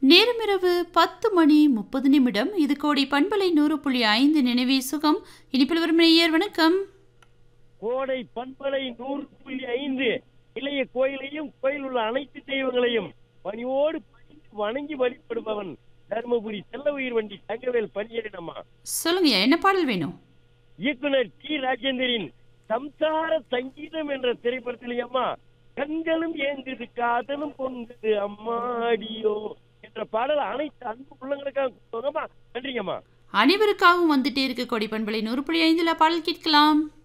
நேரமிரவு பத்து மணி முப்பது நிமிடம் இது கோடி பண்பலை நூறு புள்ளி ஐந்து நினைவே சுகம் இனிப்பில் வரும் நேயர் வணக்கம் கோடை பண்பலை நூறு புள்ளி ஐந்து இளைய கோயிலையும் கோயில் உள்ள அனைத்து தெய்வங்களையும் பணியோடு பணிந்து வணங்கி வழிபடுபவன் தர்மபுரி செல்ல உயிர் வண்டி தங்கவேல் பணியேறினம்மா சொல்லுங்கய்யா என்ன பாடல் வேணும் இயக்குனர் டி ராஜேந்தரின் சம்சார சங்கீதம் என்ற திரைப்படத்தில் அம்மா கண்களும் ஏங்குது காதலும் பொங்குது அம்மாடியோ என்ற பாடல் அனைத்து அன்பு உள்ளங்களுக்காக கொடுத்தவங்கம்மா நன்றிங்கம்மா அனைவருக்காகவும் வந்துட்டே இருக்க கோடி பண்பலை நூறு புள்ளி ஐந்துல பாடல் கேட்கலாம்